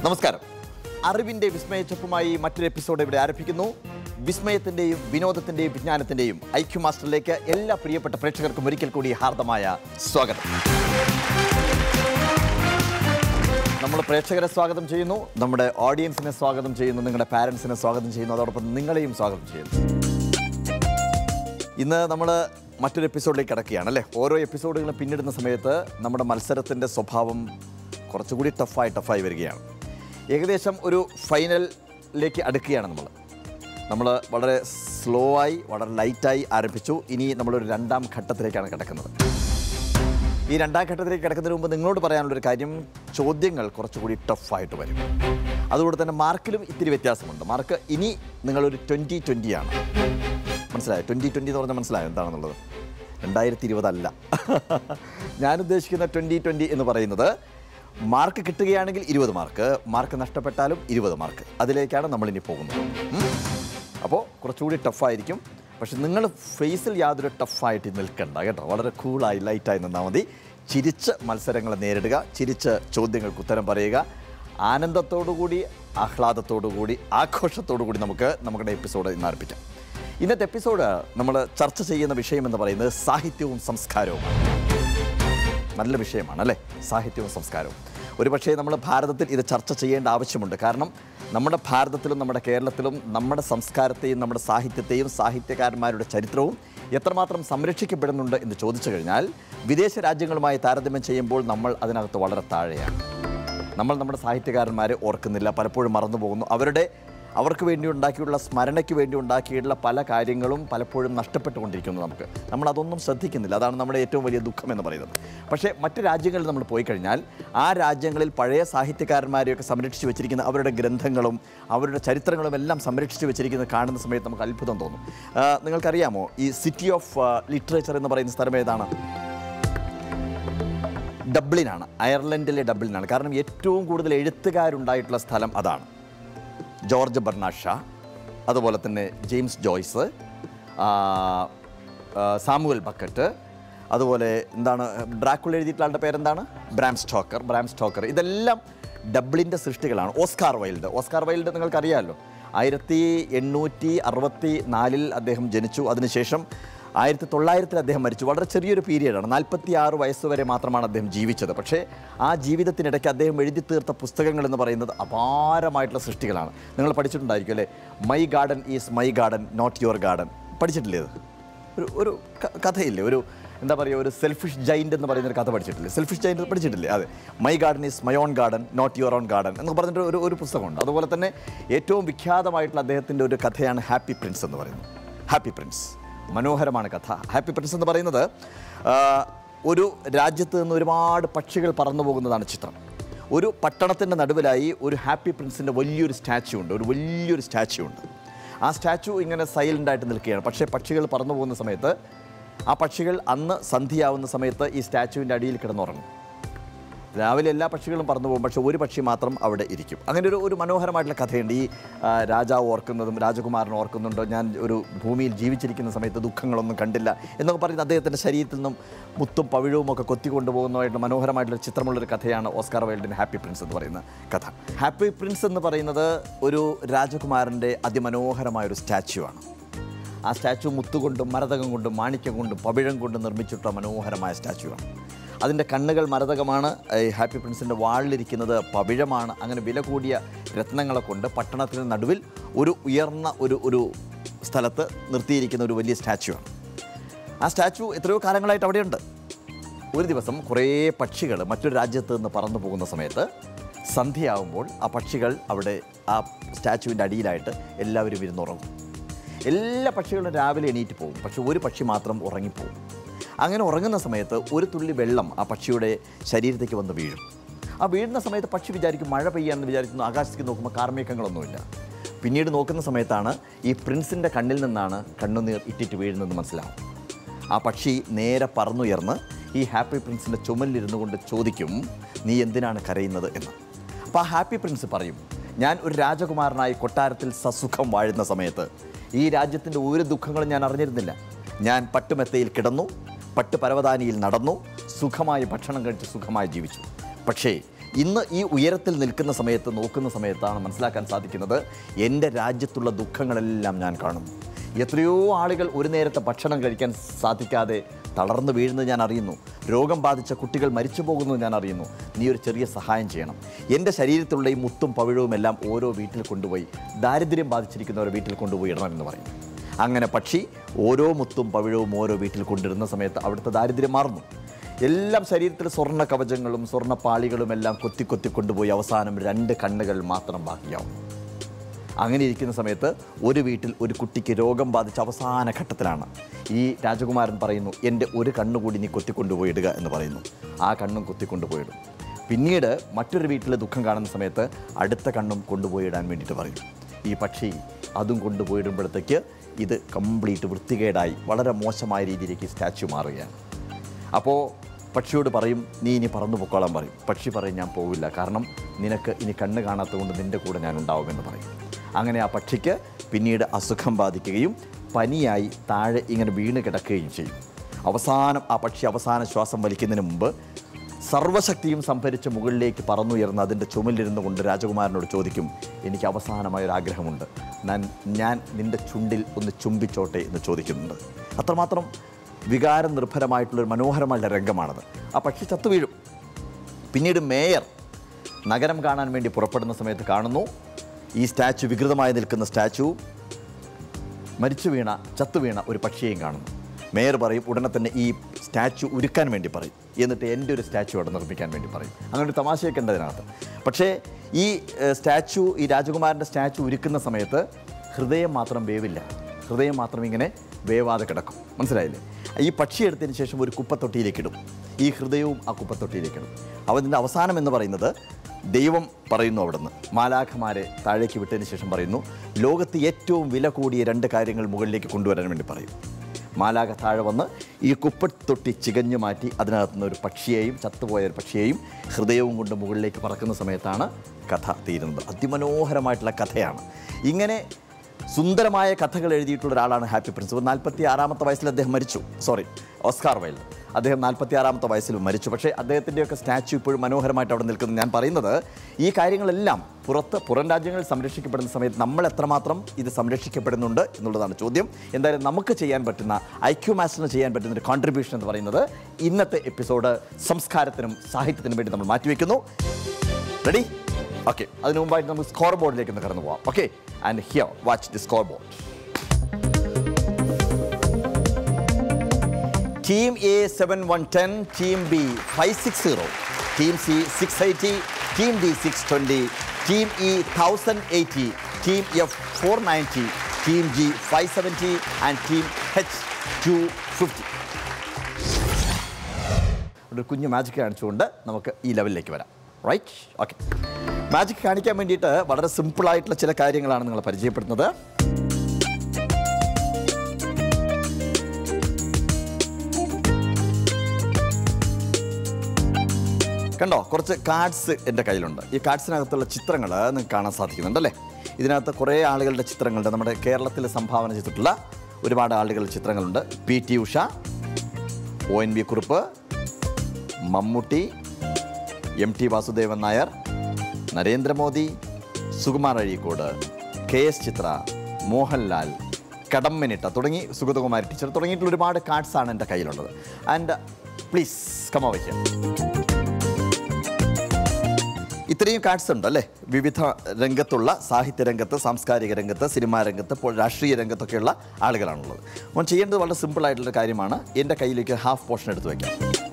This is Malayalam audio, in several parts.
നമസ്കാരം അറിവിന്റെ വിസ്മയച്ചപ്പുമായി മറ്റൊരു എപ്പിസോഡ് ഇവിടെ ആരംഭിക്കുന്നു വിസ്മയത്തിന്റെയും വിനോദത്തിന്റെയും വിജ്ഞാനത്തിന്റെയും ഐക്യു മാസ്റ്ററിലേക്ക് എല്ലാ പ്രിയപ്പെട്ട പ്രേക്ഷകർക്കും ഒരിക്കൽ കൂടി ഹാർദമായ സ്വാഗതം നമ്മൾ പ്രേക്ഷകരെ സ്വാഗതം ചെയ്യുന്നു നമ്മുടെ ഓഡിയൻസിനെ സ്വാഗതം ചെയ്യുന്നു നിങ്ങളുടെ പാരൻസിനെ സ്വാഗതം ചെയ്യുന്നു അതോടൊപ്പം നിങ്ങളെയും സ്വാഗതം ചെയ്യുന്നു ഇന്ന് നമ്മൾ മറ്റൊരു എപ്പിസോഡിലേക്ക് കിടക്കുകയാണ് അല്ലേ ഓരോ എപ്പിസോഡുകളും പിന്നിടുന്ന സമയത്ത് നമ്മുടെ മത്സരത്തിൻ്റെ സ്വഭാവം കുറച്ചുകൂടി ടഫായി ടഫായി വരികയാണ് ഏകദേശം ഒരു ഫൈനലിലേക്ക് അടുക്കുകയാണ് നമ്മൾ നമ്മൾ വളരെ സ്ലോ ആയി വളരെ ലൈറ്റായി ആരംഭിച്ചു ഇനി നമ്മളൊരു രണ്ടാം ഘട്ടത്തിലേക്കാണ് കിടക്കുന്നത് ഈ രണ്ടാം ഘട്ടത്തിലേക്ക് കിടക്കുന്നതിന് മുമ്പ് നിങ്ങളോട് പറയാനുള്ളൊരു കാര്യം ചോദ്യങ്ങൾ കുറച്ചുകൂടി ടഫായിട്ട് വരും അതുകൊണ്ട് തന്നെ മാർക്കിലും ഇത്തിരി വ്യത്യാസമുണ്ട് മാർക്ക് ഇനി നിങ്ങളൊരു ട്വൻറ്റി ട്വൻറ്റി ആണ് മനസ്സിലായോ ട്വൻറ്റി ട്വൻറ്റി എന്ന് പറഞ്ഞാൽ മനസ്സിലായോ എന്താണെന്നുള്ളത് രണ്ടായിരത്തി ഇരുപതല്ല ഞാൻ ഉദ്ദേശിക്കുന്ന ട്വൻറ്റി ട്വൻറ്റി എന്ന് പറയുന്നത് മാർക്ക് കിട്ടുകയാണെങ്കിൽ ഇരുപത് മാർക്ക് മാർക്ക് നഷ്ടപ്പെട്ടാലും ഇരുപത് മാർക്ക് അതിലേക്കാണ് നമ്മളിനി പോകുന്നത് ഉം? അപ്പോൾ കുറച്ചുകൂടി ടഫായിരിക്കും പക്ഷെ നിങ്ങൾ ഫേസിൽ യാതൊരു ടഫായിട്ട് നിൽക്കണ്ട കേട്ടോ വളരെ കൂളായി ലൈറ്റായി നിന്നാൽ മതി ചിരിച്ച് മത്സരങ്ങളെ നേരിടുക ചിരിച്ച് ചോദ്യങ്ങൾക്ക് ഉത്തരം പറയുക ആനന്ദത്തോടുകൂടി ആഹ്ലാദത്തോടുകൂടി ആഘോഷത്തോടുകൂടി നമുക്ക് നമ്മുടെ എപ്പിസോഡ് ഇന്ന് ആരംഭിക്കാം ഇന്നത്തെ എപ്പിസോഡ് നമ്മൾ ചർച്ച ചെയ്യുന്ന വിഷയം എന്ന് പറയുന്നത് സാഹിത്യവും സംസ്കാരവുമാണ് നല്ല വിഷയമാണ് അല്ലേ സാഹിത്യവും സംസ്കാരവും ഒരുപക്ഷേ നമ്മൾ ഭാരതത്തിൽ ഇത് ചർച്ച ചെയ്യേണ്ട ആവശ്യമുണ്ട് കാരണം നമ്മുടെ ഭാരതത്തിലും നമ്മുടെ കേരളത്തിലും നമ്മുടെ സംസ്കാരത്തെയും നമ്മുടെ സാഹിത്യത്തെയും സാഹിത്യകാരന്മാരുടെ ചരിത്രവും എത്രമാത്രം സംരക്ഷിക്കപ്പെടുന്നുണ്ട് എന്ന് ചോദിച്ചു കഴിഞ്ഞാൽ വിദേശ രാജ്യങ്ങളുമായി താരതമ്യം ചെയ്യുമ്പോൾ നമ്മൾ അതിനകത്ത് വളരെ താഴെയാണ് നമ്മൾ നമ്മുടെ സാഹിത്യകാരന്മാരെ ഓർക്കുന്നില്ല പലപ്പോഴും മറന്നു പോകുന്നു അവരുടെ അവർക്ക് വേണ്ടി ഉണ്ടാക്കിയുള്ള സ്മരണയ്ക്ക് വേണ്ടി ഉണ്ടാക്കിയിട്ടുള്ള പല കാര്യങ്ങളും പലപ്പോഴും നഷ്ടപ്പെട്ടുകൊണ്ടിരിക്കുന്നു നമുക്ക് നമ്മൾ അതൊന്നും ശ്രദ്ധിക്കുന്നില്ല അതാണ് നമ്മുടെ ഏറ്റവും വലിയ ദുഃഖം എന്ന് പറയുന്നത് പക്ഷേ മറ്റ് രാജ്യങ്ങളിൽ നമ്മൾ പോയി കഴിഞ്ഞാൽ ആ രാജ്യങ്ങളിൽ പഴയ സാഹിത്യകാരന്മാരെയൊക്കെ സംരക്ഷിച്ച് വെച്ചിരിക്കുന്ന അവരുടെ ഗ്രന്ഥങ്ങളും അവരുടെ ചരിത്രങ്ങളും എല്ലാം സംരക്ഷിച്ച് വെച്ചിരിക്കുന്നത് കാണുന്ന സമയത്ത് നമുക്ക് അത്ഭുതം തോന്നും ആ, നിങ്ങൾക്കറിയാമോ ഈ സിറ്റി ഓഫ് ലിറ്ററേച്ചർ എന്ന് പറയുന്ന സ്ഥലം ഏതാണ് ഡബ്ലിനാണ് അയർലൻഡിലെ ഡബ്ലിനാണ് കാരണം ഏറ്റവും കൂടുതൽ എഴുത്തുകാരുണ്ടായിട്ടുള്ള സ്ഥലം അതാണ് ജോർജ് ബർണാഡ് ഷാ അതുപോലെ തന്നെ ജെയിംസ് ജോയ്സ് ആ, ആ, സാമുവൽ ബക്കറ്റ് അതുപോലെ എന്താണ് ഡ്രാക്കുൾ എഴുതിയിട്ടുള്ള ആളുടെ പേരെന്താണ് ബ്രാം സ്റ്റോക്കർ ബ്രാം സ്റ്റോക്കർ ഇതെല്ലാം ഡബ്ലിൻ്റെ സൃഷ്ടികളാണ് ഓസ്കാർ വൈൽഡ് ഓസ്കാർ വൈൽഡ് നിങ്ങൾക്കറിയാമല്ലോ ആയിരത്തി എണ്ണൂറ്റി അറുപത്തി നാലിൽ അദ്ദേഹം ജനിച്ചു അതിനുശേഷം ആയിരത്തി തൊള്ളായിരത്തിൽ അദ്ദേഹം മരിച്ചു വളരെ ചെറിയൊരു പീരീഡാണ് നാൽപ്പത്തി ആറ് വയസ്സ് വരെ മാത്രമാണ് അദ്ദേഹം ജീവിച്ചത് പക്ഷേ ആ ജീവിതത്തിനിടയ്ക്ക് അദ്ദേഹം എഴുതി തീർത്ത പുസ്തകങ്ങൾ എന്ന് പറയുന്നത് അപാരമായിട്ടുള്ള സൃഷ്ടികളാണ് നിങ്ങൾ പഠിച്ചിട്ടുണ്ടായിരിക്കും അല്ലേ my garden is my garden not your garden പഠിച്ചിട്ടില്ലേ ഇത് ഒരു ഒരു ക- കഥയില്ലേ ഒരു എന്താ പറയുക ഒരു സെൽഫിഷ് ജൈൻറ്റ് എന്ന് പറയുന്ന ഒരു കഥ പഠിച്ചിട്ടില്ലേ സെൽഫിഷ് ജൈൻറ്റ് പഠിച്ചിട്ടില്ലേ അതെ my garden is my own garden not your own garden എന്ന് പറഞ്ഞിട്ട് ഒരു ഒരു പുസ്തകമുണ്ട് അതുപോലെ തന്നെ ഏറ്റവും വിഖ്യാതമായിട്ടുള്ള അദ്ദേഹത്തിൻ്റെ ഒരു കഥയാണ് ഹാപ്പി പ്രിൻസ് എന്ന് പറയുന്നത് ഹാപ്പി പ്രിൻസ് മനോഹരമാണ് കഥ ഹാപ്പി പ്രിൻസ് എന്ന് പറയുന്നത് ആ, ഒരു രാജ്യത്ത് നിന്ന് ഒരുപാട് പക്ഷികൾ പറന്നു പോകുന്നതാണ് ചിത്രം ഒരു പട്ടണത്തിൻ്റെ നടുവിലായി ഒരു ഹാപ്പി പ്രിൻസിൻ്റെ വലിയൊരു സ്റ്റാച്യു ഉണ്ട് ഒരു വലിയൊരു സ്റ്റാച്യു ഉണ്ട് ആ സ്റ്റാച്യു ഇങ്ങനെ സൈലൻ്റ് ആയിട്ട് നിൽക്കുകയാണ് പക്ഷേ പക്ഷികൾ പറന്നു പോകുന്ന സമയത്ത് ആ പക്ഷികൾ അന്ന് സന്ധ്യയാവുന്ന സമയത്ത് ഈ സ്റ്റാച്യുവിൻ്റെ അടിയിൽ കിടന്നുറങ്ങും രാവിലെ എല്ലാ പക്ഷികളും പറന്നു പോകും പക്ഷേ ഒരു പക്ഷി മാത്രം അവിടെ ഇരിക്കും അങ്ങനെ ഒരു ഒരു മനോഹരമായിട്ടുള്ള കഥയുണ്ട് ഈ ആ, രാജാവ് ഓർക്കുന്നതും രാജകുമാരൻ ഓർക്കുന്നുണ്ടോ ഞാൻ ഒരു ഭൂമിയിൽ ജീവിച്ചിരിക്കുന്ന സമയത്ത് ദുഃഖങ്ങളൊന്നും കണ്ടില്ല എന്നൊക്കെ പറയുന്ന അദ്ദേഹത്തിൻ്റെ ശരീരത്തിൽ നിന്നും മുത്തും പവിഴവും ഒക്കെ കൊത്തിക്കൊണ്ടു പോകുന്നതായിട്ട് മനോഹരമായിട്ടുള്ള ചിത്രമുള്ളൊരു കഥയാണ് ഓസ്കാർ വൈൽഡിൻ്റെ ഹാപ്പി പ്രിൻസ് എന്ന് പറയുന്ന കഥ ഹാപ്പി പ്രിൻസ് എന്ന് പറയുന്നത് ഒരു രാജകുമാരൻ്റെ അതിമനോഹരമായ ഒരു സ്റ്റാച്യു ആണ് ആ സ്റ്റാച്ചു മുത്തുകൊണ്ടും മരതകം കൊണ്ടും മാണിക്യം കൊണ്ടും പവിഴം കൊണ്ടും നിർമ്മിച്ചിട്ടുള്ള മനോഹരമായ സ്റ്റാച്ചു ആണ് അതിൻ്റെ കണ്ണുകൾ മരതകമാണ് ഈ ഹാപ്പി പ്രിൻസിൻ്റെ വാളിലിരിക്കുന്നത് പവിഴമാണ് അങ്ങനെ വില കൂടിയ രത്നങ്ങളെ കൊണ്ട് പട്ടണത്തിന് നടുവിൽ ഒരു ഉയർന്ന ഒരു ഒരു സ്ഥലത്ത് നിർത്തിയിരിക്കുന്ന ഒരു വലിയ സ്റ്റാച്ചു ആണ് ആ സ്റ്റാച്ചു എത്രയോ കാലങ്ങളായിട്ട് അവിടെയുണ്ട് ഒരു ദിവസം കുറേ പക്ഷികൾ മറ്റൊരു രാജ്യത്ത് നിന്ന് പറന്നു പോകുന്ന സമയത്ത് സന്ധ്യയാവുമ്പോൾ ആ പക്ഷികൾ അവിടെ ആ സ്റ്റാച്ചുവിൻ്റെ അടിയിലായിട്ട് എല്ലാവരും ഇരുന്നുറങ്ങും എല്ലാ പക്ഷികളും രാവിലെ എണീറ്റ് പോകും പക്ഷെ ഒരു പക്ഷി മാത്രം ഉറങ്ങിപ്പോകും അങ്ങനെ ഉറങ്ങുന്ന സമയത്ത് ഒരു തുള്ളി വെള്ളം ആ പക്ഷിയുടെ ശരീരത്തേക്ക് വന്ന് വീഴും ആ വീഴുന്ന സമയത്ത് പക്ഷി വിചാരിക്കും മഴ പെയ്യാമെന്ന് വിചാരിക്കുന്നു ആകാശത്തേക്ക് നോക്കുമ്പോൾ കാർമേഘങ്ങളൊന്നുമില്ല പിന്നീട് നോക്കുന്ന സമയത്താണ് ഈ പ്രിൻസിൻ്റെ കണ്ണിൽ നിന്നാണ് കണ്ണുനീർ ഇറ്റിറ്റ് വീഴുന്നതെന്ന് മനസ്സിലാവും ആ പക്ഷി നേരെ പറന്നുയർന്ന് ഈ ഹാപ്പി പ്രിൻസിൻ്റെ ചുമലിലിരുന്നു കൊണ്ട് ചോദിക്കും നീ എന്തിനാണ് കരയുന്നത് എന്ന് അപ്പോൾ ആ ഹാപ്പി പ്രിൻസ് പറയും ഞാൻ ഒരു രാജകുമാരനായി കൊട്ടാരത്തിൽ സസുഖം വാഴുന്ന സമയത്ത് ഈ രാജ്യത്തിൻ്റെ ഒരു ദുഃഖങ്ങളും ഞാൻ അറിഞ്ഞിരുന്നില്ല ഞാൻ പട്ടുമെത്തയിൽ കിടന്നു പട്ട് പരവതാനിയിൽ നടന്നു സുഖമായി ഭക്ഷണം കഴിച്ച് സുഖമായി ജീവിച്ചു പക്ഷേ ഇന്ന് ഈ ഉയരത്തിൽ നിൽക്കുന്ന സമയത്ത് നോക്കുന്ന സമയത്താണ് മനസ്സിലാക്കാൻ സാധിക്കുന്നത് എൻ്റെ രാജ്യത്തുള്ള ദുഃഖങ്ങളെല്ലാം ഞാൻ കാണുന്നു എത്രയോ ആളുകൾ ഒരു നേരത്തെ ഭക്ഷണം കഴിക്കാൻ സാധിക്കാതെ തളർന്നു വീഴുന്നത് ഞാൻ അറിയുന്നു രോഗം ബാധിച്ച കുട്ടികൾ മരിച്ചു പോകുന്നത് ഞാൻ അറിയുന്നു നീ ഒരു ചെറിയ സഹായം ചെയ്യണം എൻ്റെ ശരീരത്തിലുള്ള ഈ മുത്തും പവിഴവും എല്ലാം ഓരോ വീട്ടിൽ കൊണ്ടുപോയി ദാരിദ്ര്യം ബാധിച്ചിരിക്കുന്നവരെ വീട്ടിൽ കൊണ്ടുപോയി ഇടണം എന്ന് പറയും അങ്ങനെ പക്ഷി ഓരോ മുത്തും പവിഴവും ഓരോ വീട്ടിൽ കൊണ്ടിരുന്ന സമയത്ത് അവിടുത്തെ ദാരിദ്ര്യം മാറുന്നു എല്ലാം ശരീരത്തിൽ സ്വർണ്ണ കവചങ്ങളും സ്വർണ്ണ പാളികളും എല്ലാം കൊത്തി കൊത്തി കൊണ്ടുപോയി അവസാനം രണ്ട് കണ്ണുകൾ മാത്രം ബാക്കിയാവും അങ്ങനെ ഇരിക്കുന്ന സമയത്ത് ഒരു വീട്ടിൽ ഒരു കുട്ടിക്ക് രോഗം ബാധിച്ച അവസാന ഘട്ടത്തിലാണ് ഈ രാജകുമാരൻ പറയുന്നു എൻ്റെ ഒരു കണ്ണുകൂടി നീ കൊത്തിക്കൊണ്ടുപോയി ഇടുക എന്ന് പറയുന്നു ആ കണ്ണും കൊത്തിക്കൊണ്ടുപോയിടും പിന്നീട് മറ്റൊരു വീട്ടിലെ ദുഃഖം കാണുന്ന സമയത്ത് അടുത്ത കണ്ണും കൊണ്ടുപോയി ഇടാൻ വേണ്ടിയിട്ട് പറയും ഈ പക്ഷി അതും കൊണ്ടുപോയിടുമ്പോഴത്തേക്ക് ഇത് കംപ്ലീറ്റ് വൃത്തികേടായി വളരെ മോശമായ രീതിയിലേക്ക് സ്റ്റാച്യു മാറുകയാണ് അപ്പോൾ പക്ഷിയോട് പറയും നീ ഇനി പറന്നു പൊക്കോളാൻ പറയും പക്ഷി പറയും ഞാൻ പോവില്ല കാരണം നിനക്ക് ഇനി കണ്ണ് കാണാത്തത് കൊണ്ട് നിൻ്റെ കൂടെ ഞാൻ ഉണ്ടാവുമെന്ന് പറയും അങ്ങനെ ആ പക്ഷിക്ക് പിന്നീട് അസുഖം ബാധിക്കുകയും പനിയായി താഴെ ഇങ്ങനെ വീണ് കിടക്കുകയും ചെയ്യും അവസാനം ആ പക്ഷി അവസാന ശ്വാസം വലിക്കുന്നതിന് മുമ്പ് സർവ്വശക്തിയും സംഭരിച്ച് മുകളിലേക്ക് പറന്നുയർന്ന് അതിൻ്റെ ചുമലിരുന്നു കൊണ്ട് രാജകുമാരനോട് ചോദിക്കും എനിക്ക് അവസാനമായ ഒരു ആഗ്രഹമുണ്ട് ഞാൻ ഞാൻ നിൻ്റെ ചുണ്ടിൽ ഒന്ന് ചുംബിച്ചോട്ടെ എന്ന് ചോദിക്കുന്നുണ്ട് അത്രമാത്രം വികാര നിർഭരമായിട്ടുള്ളൊരു മനോഹരമായ രംഗമാണത് ആ പക്ഷി ചത്തു വീഴും പിന്നീട് മേയർ നഗരം കാണാൻ വേണ്ടി പുറപ്പെടുന്ന സമയത്ത് കാണുന്നു ഈ സ്റ്റാച്ചു വികൃതമായി നിൽക്കുന്ന സ്റ്റാച്ചു മരിച്ചു വീണ ചത്തു വീണ ഒരു പക്ഷിയെയും കാണുന്നു മേയർ പറയും ഉടനെ തന്നെ ഈ സ്റ്റാച്ചു ഉരുക്കാൻ വേണ്ടി പറയും എന്നിട്ട് എൻ്റെ ഒരു സ്റ്റാച്ചു അവിടെ നിർമ്മിക്കാൻ വേണ്ടി പറയും അങ്ങനെ ഒരു തമാശയൊക്കെ ഉണ്ട് അതിനകത്ത് പക്ഷേ ഈ ഏഹ്, സ്റ്റാച്ചു ഈ രാജകുമാരൻ്റെ സ്റ്റാച്ചു ഉരുക്കുന്ന സമയത്ത് ഹൃദയം മാത്രം വേവില്ല ഹൃദയം മാത്രം ഇങ്ങനെ വേവാതെ കിടക്കും മനസ്സിലായില്ലേ ഈ പക്ഷി എടുത്തതിന് ശേഷം ഒരു കുപ്പത്തൊട്ടിയിലേക്ക് ഇടും ഈ ഹൃദയവും ആ കുപ്പത്തൊട്ടിയിലേക്ക് ഇടും അവതിൻ്റെ അവസാനം എന്ന് പറയുന്നത് ദൈവം പറയുന്നു അവിടുന്ന് മാലാഖമാരെ താഴേക്ക് വിട്ടതിന് ശേഷം പറയുന്നു ലോകത്ത് ഏറ്റവും വില കൂടിയ രണ്ട് കാര്യങ്ങൾ മുകളിലേക്ക് കൊണ്ടുവരാൻ വേണ്ടി പറയും മാലാഖ താഴെ വന്ന് ഈ കുപ്പത്തൊട്ടി ചികഞ്ഞു മാറ്റി അതിനകത്തുനിന്ന് ഒരു പക്ഷിയെയും ചത്തുപോയ ഒരു പക്ഷിയെയും ഹൃദയവും കൊണ്ട് മുകളിലേക്ക് പറക്കുന്ന സമയത്താണ് കഥ തീരുന്നത് അതിമനോഹരമായിട്ടുള്ള കഥയാണ് ഇങ്ങനെ സുന്ദരമായ കഥകൾ എഴുതിയിട്ടുള്ള ഒരാളാണ് ഹാപ്പി പ്രിൻസ് നാൽപ്പത്തി ആറാമത്തെ വയസ്സിൽ അദ്ദേഹം മരിച്ചു സോറി ഓസ്കാർ വൈൽഡ് അദ്ദേഹം നാൽപ്പത്തി ആറാമത്തെ വയസ്സിൽ മരിച്ചു പക്ഷേ അദ്ദേഹത്തിൻ്റെയൊക്കെ സ്റ്റാച്ചു ഇപ്പോഴും മനോഹരമായിട്ട് അവിടെ നിൽക്കുന്നു ഞാൻ പറയുന്നത് ഈ കാര്യങ്ങളെല്ലാം പുറത്ത് പുറം രാജ്യങ്ങളിൽ സംരക്ഷിക്കപ്പെടുന്ന സമയത്ത് നമ്മൾ എത്രമാത്രം ഇത് സംരക്ഷിക്കപ്പെടുന്നുണ്ട് എന്നുള്ളതാണ് ചോദ്യം എന്തായാലും നമുക്ക് ചെയ്യാൻ പറ്റുന്ന ഐക്യു മാസ്റ്ററിന് ചെയ്യാൻ പറ്റുന്ന ഒരു കോൺട്രിബ്യൂഷൻ എന്ന് പറയുന്നത് ഇന്നത്തെ എപ്പിസോഡ് സംസ്കാരത്തിനും സാഹിത്യത്തിനും വേണ്ടി നമ്മൾ മാറ്റിവെക്കുന്നു റെഡി ഓക്കെ അതിനു മുമ്പായിട്ട് നമുക്ക് സ്കോർ ബോർഡിലേക്ക് ഒന്ന് കടന്നു പോവാം okay and here watch the scoreboard team A seven one ten team B five six zero team C six eighty team D six twenty team E thousand eighty team F four ninety team G five seventy and team H two fifty ഒരു കുഞ്ഞു മാജിക് കാണിച്ചുകൊണ്ട് നമുക്ക് ഈ ലെവലിലേക്ക് വരാം റൈറ്റ് ഓക്കെ മാജിക് കാണിക്കാൻ വേണ്ടിയിട്ട് വളരെ സിമ്പിളായിട്ടുള്ള ചില കാര്യങ്ങളാണ് നിങ്ങൾ പരിചയപ്പെടുന്നത് കണ്ടോ കുറച്ച് കാർഡ്സ് എൻ്റെ കയ്യിലുണ്ട് ഈ കാർഡ്സിനകത്തുള്ള ചിത്രങ്ങൾ നിങ്ങൾക്ക് കാണാൻ സാധിക്കുന്നുണ്ടല്ലേ ഇതിനകത്ത് കുറേ ആളുകളുടെ ചിത്രങ്ങളുണ്ട് നമ്മുടെ കേരളത്തിൽ സംഭാവന ചെയ്തിട്ടുള്ള ഒരുപാട് ആളുകളുടെ ചിത്രങ്ങളുണ്ട് P T Usha O N V Kurup Mammootty M T Vasudevan Nair Narendra Modi Sukumar Azhikode K S Chithra Mohanlal Kadammanitta തുടങ്ങി സുഗതകുമാരി ടീച്ചർ തുടങ്ങിയിട്ടുള്ള ഒരുപാട് കാർഡ്സാണ് എൻ്റെ കയ്യിലുള്ളത് ആൻഡ് പ്ലീസ് കമ വയ്ക്കുക ഇത്രയും കാർഡ്സ് ഉണ്ട് അല്ലേ വിവിധ രംഗത്തുള്ള സാഹിത്യ രംഗത്ത് സാംസ്കാരിക രംഗത്ത് സിനിമാ രംഗത്ത് ഇപ്പോൾ രാഷ്ട്രീയ രംഗത്തൊക്കെയുള്ള ആളുകളാണുള്ളത് അപ്പോൾ ചെയ്യേണ്ടത് വളരെ സിമ്പിൾ ആയിട്ടുള്ള കാര്യമാണ് എൻ്റെ കയ്യിലേക്ക് ഹാഫ് പോർഷൻ എടുത്ത് വയ്ക്കാം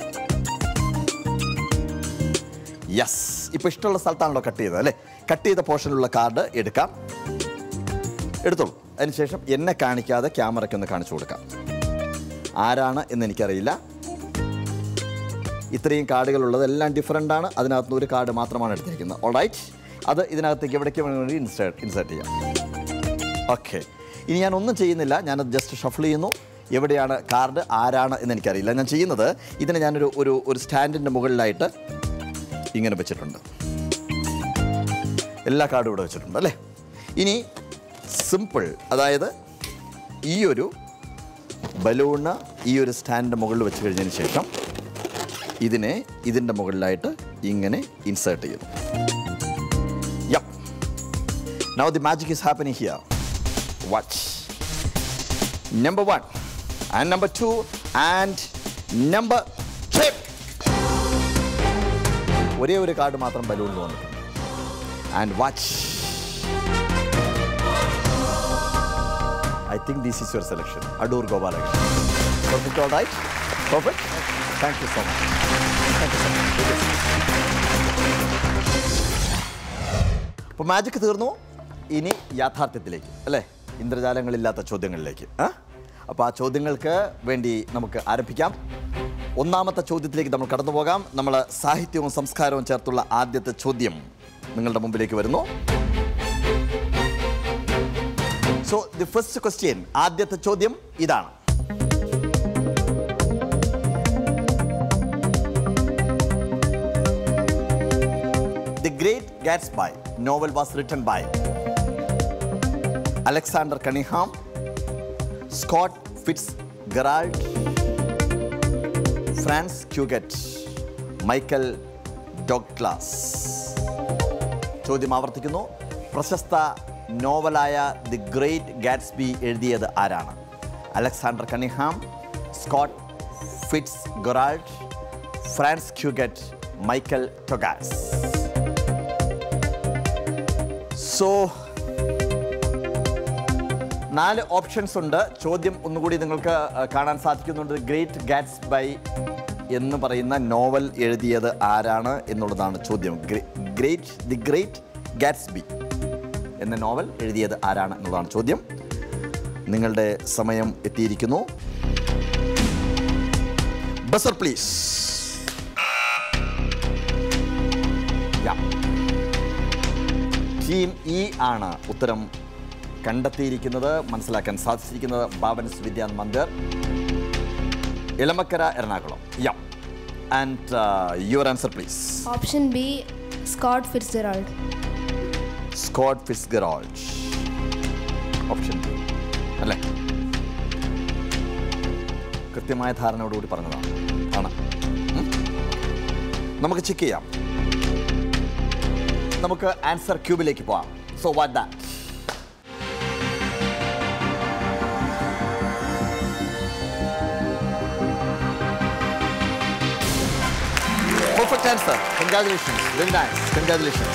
യെസ് ഇപ്പോൾ ഇഷ്ടമുള്ള സ്ഥലത്താണല്ലോ കട്ട് ചെയ്തത് അല്ലേ കട്ട് ചെയ്ത പോർഷനിലുള്ള കാർഡ് എടുക്കാം എടുത്തോളൂ അതിനുശേഷം എന്നെ കാണിക്കാതെ ക്യാമറയ്ക്ക് ഒന്ന് കാണിച്ചു കൊടുക്കാം ആരാണ് എന്ന് എനിക്കറിയില്ല ഇത്രയും കാർഡുകൾ ഉള്ളത് എല്ലാം ഡിഫറെൻ്റ് ആണ് അതിനകത്ത് ഒരു കാർഡ് മാത്രമാണ് എടുത്തിരിക്കുന്നത് ഓൾറൈറ്റ് അത് ഇതിനകത്തേക്ക് എവിടേക്ക് വേണമെങ്കിൽ ഇൻസേർട്ട് ഇൻസേർട്ട് ചെയ്യാം ഓക്കെ ഇനി ഞാൻ ഒന്നും ചെയ്യുന്നില്ല ഞാനത് ജസ്റ്റ് ഷഫിൾ ചെയ്യുന്നു എവിടെയാണ് കാർഡ് ആരാണ് എന്ന് എനിക്കറിയില്ല ഞാൻ ചെയ്യുന്നത് ഇതിനെ ഞാനൊരു ഒരു ഒരു സ്റ്റാൻഡിൻ്റെ മുകളിലായിട്ട് ഇങ്ങനെ വെച്ചിട്ടുണ്ട് എല്ലാ കാർഡും ഇവിടെ വെച്ചിട്ടുണ്ട് അല്ലേ ഇനി സിമ്പിൾ അതായത് ഈ ഒരു ബലൂണ് ഈ ഒരു സ്റ്റാൻഡിൻ്റെ മുകളിൽ വെച്ച് കഴിഞ്ഞതിന് ശേഷം ഇതിനെ ഇതിൻ്റെ മുകളിലായിട്ട് ഇങ്ങനെ ഇൻസേർട്ട് ചെയ്യുന്നു yup now the magic is happening here watch number one and number two and number three ഒരേ ഒരു കാർഡ് മാത്രം ബലൂണിൽ വന്നിട്ടുണ്ട് and watch I think this is your selection Adoor Gopalakrishnan perfect all right perfect thank you so much thank you so much അപ്പോൾ മാജിക് തീർന്നു ഇനി യാഥാർത്ഥ്യത്തിലേക്ക് അല്ലേ ഇന്ദ്രജാലങ്ങളില്ലാത്ത ചോദ്യങ്ങളിലേക്ക് ആ അപ്പോൾ ആ ചോദ്യങ്ങൾക്ക് വേണ്ടി നമുക്ക് ആരംഭിക്കാം ഒന്നാമത്തെ ചോദ്യത്തിലേക്ക് നമ്മൾ കടന്നു പോകാം നമ്മൾ സാഹിത്യവും സംസ്കാരവും ചേർത്തുള്ള ആദ്യത്തെ ചോദ്യം നിങ്ങളുടെ മുമ്പിലേക്ക് വരുന്നു സോ ദി ഫസ്റ്റ് ക്വസ്റ്റ്യൻ ആദ്യത്തെ ചോദ്യം ഇതാണ് the Great Gatsby novel was written by Alexander Cunningham Scott Fitzgerald Francis Cugat Michael Douglas ചോദ്യം ആവർത്തിക്കുന്നു പ്രശസ്ത നോവലായ ദി ഗ്രേറ്റ് ഗാറ്റ്സ്ബി എഴുതിയത് ആരാണ് Alexander Cunningham Scott Fitzgerald Francis Cugat Michael Douglas so നാല് ഓപ്ഷൻസ് ഉണ്ട് ചോദ്യം ഒന്നുകൂടി നിങ്ങൾക്ക് അഹ്, കാണാൻ സാധിക്കുന്നുണ്ട് ഗ്രേറ്റ് ഗാറ്റ്സ് ബൈ എന്ന് പറയുന്ന നോവൽ എഴുതിയത് ആരാണ് എന്നുള്ളതാണ് ചോദ്യം ഗ്രേറ്റ് ദി ഗ്രേറ്റ് ഗാറ്റ്സ്ബി എന്ന നോവൽ എഴുതിയത് ആരാണ് എന്നുള്ളതാണ് ചോദ്യം നിങ്ങളുടെ സമയം എത്തിയിരിക്കുന്നു ബസർ പ്ലീസ് ടീം ഇ ആണ് ഉത്തരം കണ്ടെത്തിയിരിക്കുന്നത് മനസ്സിലാക്കാൻ സാധിച്ചിരിക്കുന്നത് Bhavans Vidya Mandir Elamakkara Ernakulam yeah and your answer please Option B, Scott Fitzgerald. Scott Fitzgerald option B അല്ലേ കൃത്യമായ ധാരണയോടുകൂടി പറഞ്ഞതാണ് ആണ് ഉം? നമുക്ക് ചെക്ക് ചെയ്യാം നമുക്ക് ആൻസർ ക്യൂബിലേക്ക് പോവാം so what that Perfect answer. Congratulations. Very nice. Congratulations.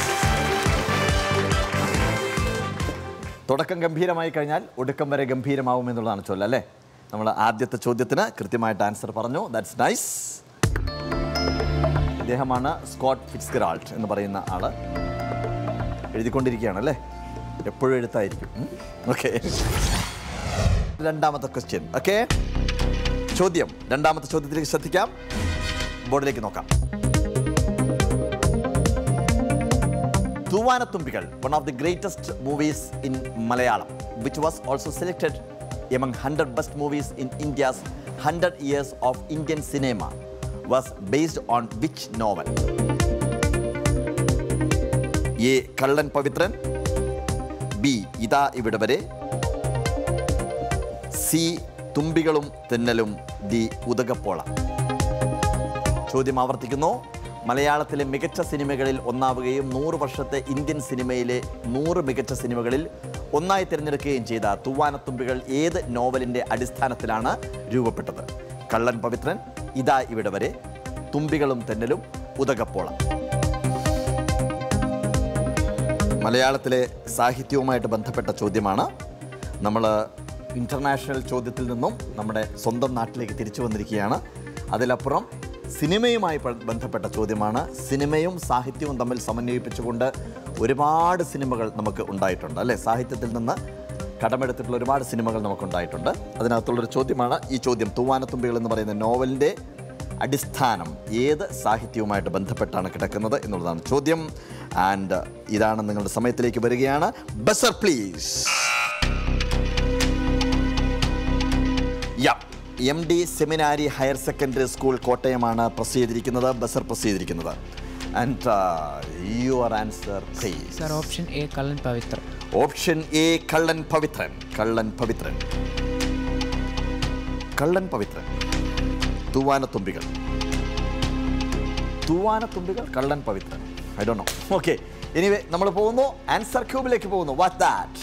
തുടക്കം ഗംഭീരമായി കഴിഞ്ഞാൽ ഒടുക്കം വരെ ഗംഭീരമാവും എന്നുള്ളതാണ് ചൊല്ല അല്ലേ നമ്മൾ ആദ്യത്തെ ചോദ്യത്തിന് കൃത്യമായിട്ട് ആൻസർ പറഞ്ഞു ദാറ്റ്സ് നൈസ് ഇദ്ദേഹമാണ് സ്കോട്ട് ഫിറ്റ്സ്ഗറാൾട്ട് എന്ന് പറയുന്ന ആള് എഴുതിക്കൊണ്ടിരിക്കുകയാണ് അല്ലേ എപ്പോഴും എഴുത്തായിരിക്കും ഓക്കെ രണ്ടാമത്തെ ക്വസ്റ്റ്യൻ ഓക്കെ ചോദ്യം രണ്ടാമത്തെ ചോദ്യത്തിലേക്ക് ശ്രദ്ധിക്കാം ബോർഡിലേക്ക് നോക്കാം Thoovanathumbikal one of the greatest movies in Malayalam which was also selected among hundred best movies in India's hundred years of Indian cinema was based on which novel A Kallan Pavithran B ഇതാ ഇവിടെ വരെ സി തുമ്പികളും തെന്നലും ദി ഉദകപ്പോള ചോദ്യം ആവർത്തിക്കുന്നു മലയാളത്തിലെ മികച്ച സിനിമകളിൽ ഒന്നാവുകയും നൂറ് വർഷത്തെ ഇന്ത്യൻ സിനിമയിലെ നൂറ് മികച്ച സിനിമകളിൽ ഒന്നായി തിരഞ്ഞെടുക്കുകയും ചെയ്ത തൂവാനത്തുമ്പികൾ ഏത് നോവലിൻ്റെ അടിസ്ഥാനത്തിലാണ് രൂപപ്പെട്ടത് കള്ളൻ പവിത്രൻ ഇതാ ഇവിടെ വരെ തുമ്പികളും തെന്നലും ഉദകപ്പോള മലയാളത്തിലെ സാഹിത്യവുമായിട്ട് ബന്ധപ്പെട്ട ചോദ്യമാണ് നമ്മൾ ഇൻ്റർനാഷണൽ ചോദ്യത്തിൽ നിന്നും നമ്മുടെ സ്വന്തം നാട്ടിലേക്ക് തിരിച്ചു വന്നിരിക്കുകയാണ് അതിലപ്പുറം സിനിമയുമായി പ- ബന്ധപ്പെട്ട ചോദ്യമാണ് സിനിമയും സാഹിത്യവും തമ്മിൽ സമന്വയിപ്പിച്ചുകൊണ്ട് ഒരുപാട് സിനിമകൾ നമുക്ക് ഉണ്ടായിട്ടുണ്ട് അല്ലേ സാഹിത്യത്തിൽ നിന്ന് കടമെടുത്തിട്ടുള്ള ഒരുപാട് സിനിമകൾ നമുക്കുണ്ടായിട്ടുണ്ട് അതിനകത്തുള്ളൊരു ചോദ്യമാണ് ഈ ചോദ്യം തൂവാനത്തുമ്പികൾ എന്ന് പറയുന്ന നോവലിൻ്റെ അടിസ്ഥാനം ഏത് സാഹിത്യവുമായിട്ട് ബന്ധപ്പെട്ടാണ് കിടക്കുന്നത് എന്നുള്ളതാണ് ചോദ്യം ആൻഡ് ഇതാണ് നിങ്ങളുടെ സമയത്തിലേക്ക് വരികയാണ് buzzer please yeah M D seminary higher secondary school കോട്ടയമാണ് പ്രസ് ചെയ്തിരിക്കുന്നത് ബസർ പ്രസ് ചെയ്തിരിക്കുന്നത് and your answer please sir option A Kallan Pavithra option A Kallan Pavithran കള്ളൻ പവിത്രൻ കള്ളൻ പവിത്രൻ തൂവാനത്തുമ്പികൾ തൂവാനത്തുമ്പികൾ കള്ളൻ പവിത്രൻ ഐ ഡോ നോ ഓക്കെ എനിവേ നമ്മൾ പോകുന്നു ആൻസർ ക്യൂബിലേക്ക് പോകുന്നു what that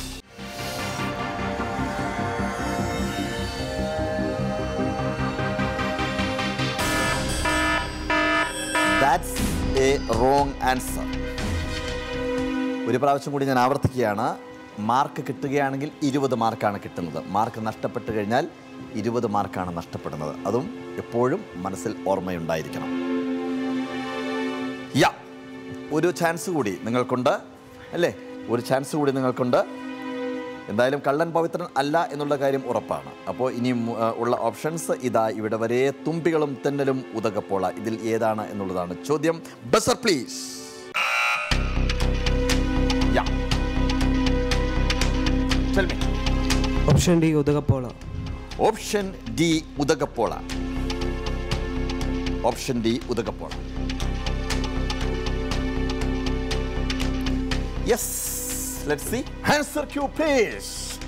that's a wrong answer ഒരു പ്രാവശ്യം കൂടി ഞാൻ ആവർത്തിക്കുകയാണ് മാർക്ക് കിട്ടുകയാണെങ്കിൽ ഇരുപത് മാർക്കാണ് കിട്ടുന്നത് മാർക്ക് നഷ്ടപ്പെട്ട് കഴിഞ്ഞാൽ ഇരുപത് മാർക്കാണ് നഷ്ടപ്പെടുന്നത് അതും എപ്പോഴും മനസ്സിൽ ഓർമ്മയുണ്ടായിരിക്കണം യാ ഒരു ചാൻസ് കൂടി നിങ്ങൾക്കുണ്ട് അല്ലേ ഒരു ചാൻസ് കൂടി നിങ്ങൾക്കുണ്ട് എന്തായാലും കള്ളൻ പവിത്രൻ അല്ല എന്നുള്ള കാര്യം ഉറപ്പാണ് അപ്പോൾ ഇനിയും ആ, ഉള്ള ഓപ്ഷൻസ് ഇതാ ഇവിടെ വരെ തുമ്പികളും തെന്നലും ഉതകപ്പോള ഇതിൽ ഏതാണ് എന്നുള്ളതാണ് ചോദ്യം buzzer please yeah Tell me. Option D Udakappola option D Udakappola option D Udakappola yes let see answer cue please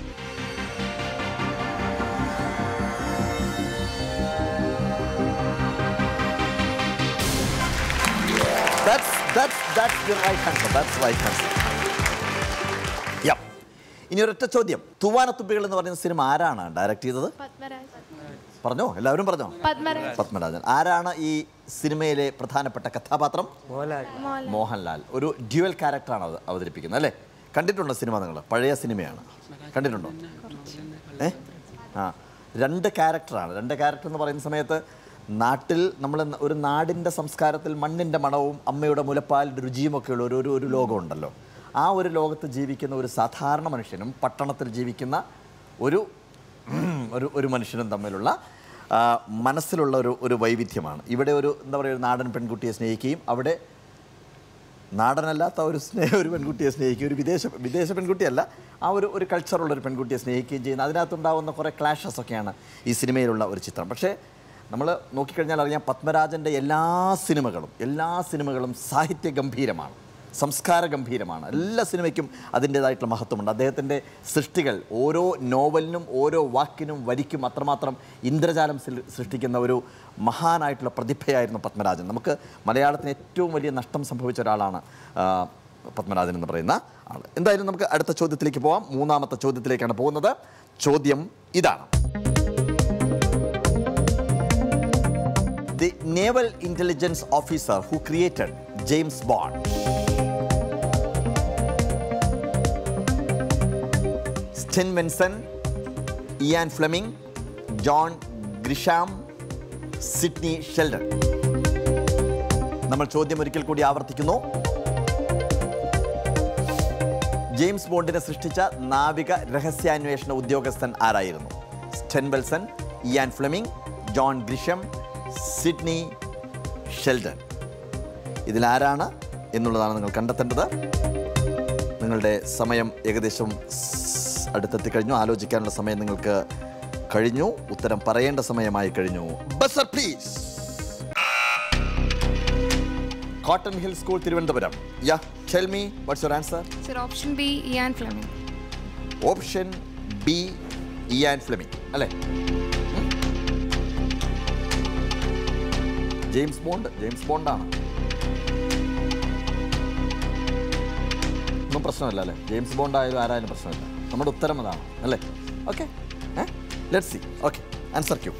That's that's that's the right answer. That's right answer. Yeah. ഇനി ഒരൊറ്റ ചോദ്യം തൂവാനത്തുമ്പികൾ എന്ന് പറയുന്ന സിനിമ ആരാണ് ഡയറക്റ്റ് ചെയ്തത് പറഞ്ഞോ എല്ലാവരും പറഞ്ഞോ പത്മരാജ് പത്മരാജൻ ആരാണ് ഈ സിനിമയിലെ പ്രധാനപ്പെട്ട കഥാപാത്രം മോഹൻലാൽ ഒരു ഡ്യുവൽ ക്യാരക്ടറാണ് അത് അവതരിപ്പിക്കുന്നത് അല്ലേ കണ്ടിട്ടുണ്ടോ സിനിമ നിങ്ങൾ പഴയ സിനിമയാണ് കണ്ടിട്ടുണ്ടോ ഏ ആ രണ്ട് ക്യാരക്ടറാണ് രണ്ട് ക്യാരക്ടർ എന്ന് പറയുന്ന സമയത്ത് നാട്ടിൽ നമ്മൾ ഒരു നാടിൻ്റെ സംസ്കാരത്തിൽ മണ്ണിൻ്റെ മണവും അമ്മയുടെ മുലപ്പാലിൻ്റെ രുചിയുമൊക്കെയുള്ള ഒരു ഒരു ഒരു ലോകമുണ്ടല്ലോ ആ ഒരു ലോകത്ത് ജീവിക്കുന്ന ഒരു സാധാരണ മനുഷ്യനും പട്ടണത്തിൽ ജീവിക്കുന്ന ഒരു ഉം, ഒരു ഒരു മനുഷ്യനും തമ്മിലുള്ള ആ, മനസ്സിലുള്ള ഒരു ഒരു വൈവിധ്യമാണ് ഇവിടെ ഒരു എന്താ പറയുക ഒരു നാടൻ പെൺകുട്ടിയെ സ്നേഹിക്കുകയും അവിടെ നാടനല്ലാത്ത ഒരു സ്നേഹ ഒരു പെൺകുട്ടിയെ സ്നേഹിക്കുകയും ഒരു വിദേശ വിദേശ പെൺകുട്ടിയല്ല ആ ഒരു ഒരു കൾച്ചറുള്ള ഒരു പെൺകുട്ടിയെ സ്നേഹിക്കുകയും ചെയ്യുന്ന അതിനകത്തുണ്ടാകുന്ന കുറേ ക്ലാഷസ് ഒക്കെയാണ് ഈ സിനിമയിലുള്ള ഒരു ചിത്രം പക്ഷേ നമ്മൾ നോക്കിക്കഴിഞ്ഞാൽ അറിയാം പത്മരാജൻ്റെ എല്ലാ സിനിമകളും എല്ലാ സിനിമകളും സാഹിത്യ ഗംഭീരമാണ് സംസ്കാര ഗംഭീരമാണ് എല്ലാ സിനിമയ്ക്കും അതിൻ്റേതായിട്ടുള്ള മഹത്വമുണ്ട് അദ്ദേഹത്തിൻ്റെ സൃഷ്ടികൾ ഓരോ നോവലിനും ഓരോ വാക്കിനും വരിക്കും അത്രമാത്രം ഇന്ദ്രജാലം സൃ- സൃഷ്ടിക്കുന്ന ഒരു മഹാനായിട്ടുള്ള പ്രതിഭയായിരുന്നു പത്മരാജൻ നമുക്ക് മലയാളത്തിന് ഏറ്റവും വലിയ നഷ്ടം സംഭവിച്ച ഒരാളാണ് ആ, പത്മരാജൻ എന്ന് പറയുന്ന ആൾ എന്തായാലും നമുക്ക് അടുത്ത ചോദ്യത്തിലേക്ക് പോവാം മൂന്നാമത്തെ ചോദ്യത്തിലേക്കാണ് പോകുന്നത് ചോദ്യം ഇതാണ് the naval intelligence officer who created James Bond Stevenson Ian Fleming John Grisham Sidney Sheldon നമ്മൾ ചോദ്യം ഒരിക്കൽ കൂടി ആവർത്തിക്കുന്നു ജെയിംസ് ബോണ്ടിനെ സൃഷ്ടിച്ച നാവിക രഹസ്യാന്വേഷണ ഉദ്യോഗസ്ഥൻ ആരായിരുന്നു Stevenson Ian Fleming John Grisham Sidney Sheldon ഇതിലാരാണ് എന്നുള്ളതാണ് നിങ്ങൾ കണ്ടെത്തേണ്ടത് നിങ്ങളുടെ സമയം ഏകദേശം സ് അടുത്തെത്തി കഴിഞ്ഞു ആലോചിക്കാനുള്ള സമയം നിങ്ങൾക്ക് കഴിഞ്ഞു ഉത്തരം പറയേണ്ട സമയമായി കഴിഞ്ഞു buzzer please cotton hill school Thiruvananthapuram yeah tell me what's your answer sir option B Ian Fleming option B Ian Fleming അല്ലേ ഉം? ജെയിംസ് ബോണ്ട് ജെയിംസ് ബോണ്ടാണ് ഒന്നും പ്രശ്നമില്ല അല്ലേ ജെയിംസ് ബോണ്ട് ആയാലും ആരായാലും പ്രശ്നമില്ല നമ്മുടെ ഉത്തരം അതാണ് അല്ലേ okay let see okay answer cue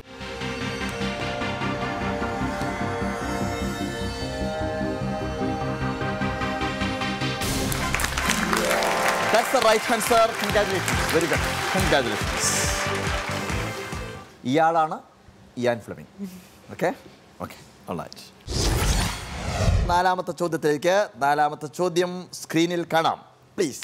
That's the right answer. Congratulations. Very good. Congratulations. ഇയാളാണ് Ian Fleming okay okay all right നാലാമത്തെ ചോദ്യത്തിലേക്ക് നാലാമത്തെ ചോദ്യം സ്ക്രീനിൽ കാണാം please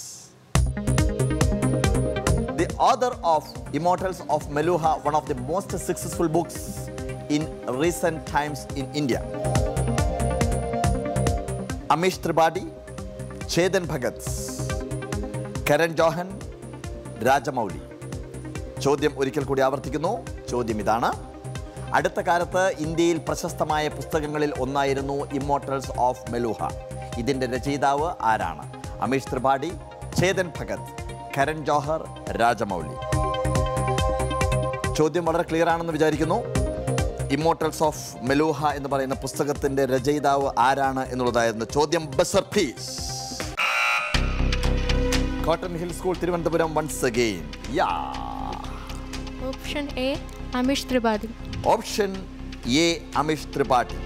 the author of Immortals of Meluha one of the most successful books in recent times in India Amish Tripathi Chetan Bhagat Karan Johar Rajamouli ചോദ്യം ഒരിക്കൽ കൂടി ആവർത്തിക്കുന്നു ചോദ്യം ഇതാണ് അടുത്ത കാലത്ത് ഇന്ത്യയിൽ പ്രശസ്തമായ പുസ്തകങ്ങളിൽ ഒന്നായിരുന്നു ഇമ്മോർട്ടൽസ് ഓഫ് മെലൂഹ ഇതിൻ്റെ രചയിതാവ് ആരാണ് അമീഷ് ത്രിപാഠി ചേതൻ ഭഗത് കരൺ ജോഹർ രാജമൗലി ചോദ്യം വളരെ ക്ലിയർ ആണെന്ന് വിചാരിക്കുന്നു ഇമ്മോർട്ടൽസ് ഓഫ് മെലൂഹ എന്ന് പറയുന്ന പുസ്തകത്തിന്റെ രചയിതാവ് ആരാണ് എന്നുള്ളതായിരുന്നു ചോദ്യം buzzer please cotton hill school Thiruvananthapuram once again yeah option A Amish Tripathi option A Amish Tripathi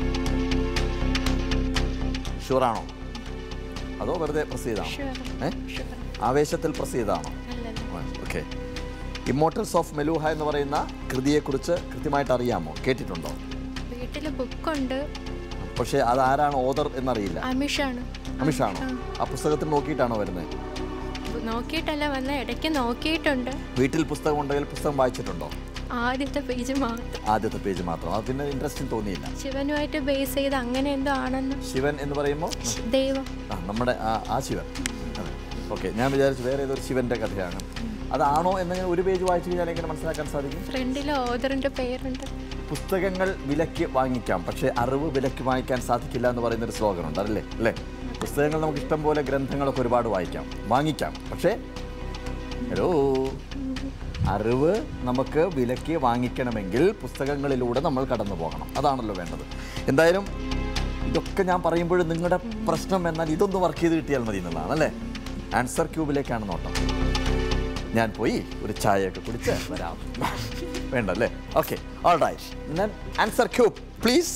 ഷുവറാണോ അതോ വെറുതെ പ്രസ് ചെയ്താണോ Sure. ഏ ആവേശത്തിൽ പ്രസ് ചെയ്താണോ അല്ലല്ല ഓക്കെ ഇമ്മോർട്ടൽസ് ഓഫ് മെലൂഹ എന്ന് പറയുന്ന കൃതിയെക്കുറിച്ച് കൃത്യമായിട്ട് അറിയാമോ കേട്ടിട്ടുണ്ടോ വീട്ടിൽ ബുക്കുണ്ട് പക്ഷേ അത് ആരാണ് ഓദർ എന്നറിയില്ല അമിഷാണ് അമിഷാണോ ആ പുസ്തകത്തിൽ നോക്കിയിട്ടാണോ വരുന്നത് നോക്കിയിട്ടല്ല വന്ന ഇടയ്ക്ക് നോക്കിയിട്ടുണ്ട് വീട്ടിൽ പുസ്തകം ഉണ്ടെങ്കിൽ പുസ്തകം വായിച്ചിട്ടുണ്ടോ ആദ്യത്തെ പേജ് മാത്രം ആദ്യത്തെ പേജ് മാത്രം അത് പിന്നെ ഇൻട്രസ്റ്റിംഗ് തോന്നിയില്ല ശിവനുമായിട്ട് ബേസ് ചെയ്ത് അങ്ങനെ എന്തോ ആണെന്ന് ശിവൻ എന്ന് പറയുമ്പോൾ ദൈവം ആ നമ്മുടെ ആ- ആ ശിവൻ അതെ ഓക്കെ ഞാൻ വിചാരിച്ചു വേറെ ഏതൊരു ശിവന്റെ കഥയാണ് അതാണോ എന്നിങ്ങനെ ഒരു പേജ് വായിച്ചു കഴിഞ്ഞാൽ എങ്ങനെ മനസ്സിലാക്കാൻ സാധിക്കും ഫ്രണ്ടിൽ ഓദറിന്റെ പേരുണ്ട് പുസ്തകങ്ങൾ വിലയ്ക്ക് വാങ്ങിക്കാം പക്ഷേ അറിവ് വിലയ്ക്ക് വാങ്ങിക്കാൻ സാധിക്കില്ല എന്ന് പറയുന്ന ഒരു സ്ലോഗൻ ഉണ്ട് അല്ലേ അല്ലേ പുസ്തകങ്ങൾ നമുക്ക് ഇഷ്ടം പോലെ ഗ്രന്ഥങ്ങളൊക്കെ ഒരുപാട് വായിക്കാം വാങ്ങിക്കാം പക്ഷേ ഹലോ അറിവ് നമുക്ക് വിലയ്ക്ക് വാങ്ങിക്കണമെങ്കിൽ പുസ്തകങ്ങളിലൂടെ നമ്മൾ കടന്നു പോകണം അതാണല്ലോ വേണ്ടത് എന്തായാലും ഇതൊക്കെ ഞാൻ പറയുമ്പോഴും നിങ്ങളുടെ പ്രശ്നം എന്നാൽ ഇതൊന്ന് വർക്ക് ചെയ്ത് കിട്ടിയാൽ മതി എന്നുള്ളതാണ് അല്ലേ ആൻസർ ക്യൂബിലേക്കാണ് നോട്ടം ഞാൻ പോയി ഒരു ചായയൊക്കെ കുടിച്ച് വരാം വേണ്ട അല്ലേ ഓക്കെ ഓൾ റൈറ്റ് ഞാൻ ആൻസർ ക്യൂബ് പ്ലീസ്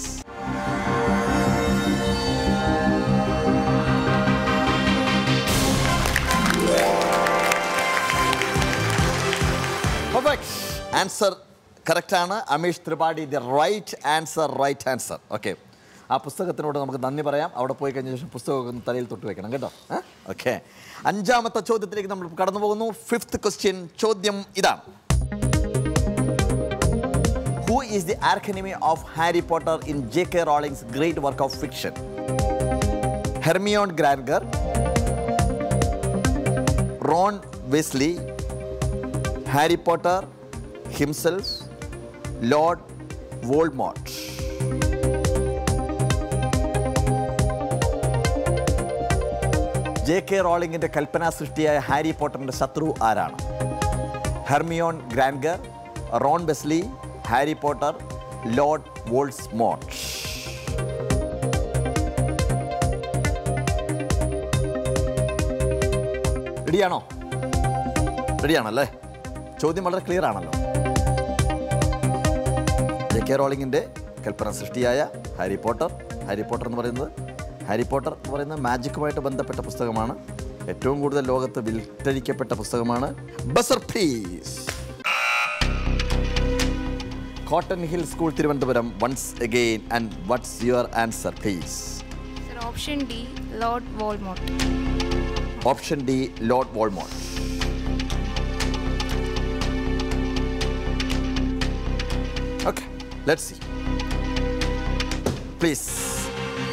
ആൻസർ കറക്റ്റാണ് Amish Tripathi the right answer right answer okay ആ പുസ്തകത്തിനോട് നമുക്ക് നന്ദി പറയാം അവിടെ പോയി കഴിഞ്ഞ ശേഷം പുസ്തകമൊക്കെ ഒന്ന് തലയിൽ തൊട്ട് വെക്കണം കേട്ടോ ഓക്കെ അഞ്ചാമത്തെ ചോദ്യത്തിലേക്ക് നമ്മൾ കടന്നു പോകുന്നു ഫിഫ്ത്ത് ക്വസ്റ്റ്യൻ ചോദ്യം ഇതാണ് who is the archenemy of Harry Potter in J K Rowling's great work of fiction Hermione Granger Ron Weasley Harry Potter himself Lord Voldemort J K റോളിംഗിന്റെ കൽപ്പനാ സൃഷ്ടിയായ ഹാരി പോട്ടറിന്റെ ശത്രു ആരാണ് Hermione Granger Ron Weasley Harry Potter Lord Voldemort റെഡിയാണോ റെഡിയാണല്ലേ ചോദ്യം വളരെ ക്ലിയർ ആണല്ലോ ജെ കെ റോളിങ്ങിൻ്റെ കൽപ്പന സൃഷ്ടിയായ ഹാരി പോട്ടർ ഹാരി പോട്ടർ എന്ന് പറയുന്നത് ഹാരി പോട്ടർ എന്ന് പറയുന്നത് മാജിക്കുമായിട്ട് ബന്ധപ്പെട്ട പുസ്തകമാണ് ഏറ്റവും കൂടുതൽ ലോകത്ത് വിൽറ്റഴിക്കപ്പെട്ട പുസ്തകമാണ് buzzer please cotton hill school Thiruvananthapuram once again and what's your answer please sir option D Lord Voldemort option D Lord Voldemort Okay, let's see. Please.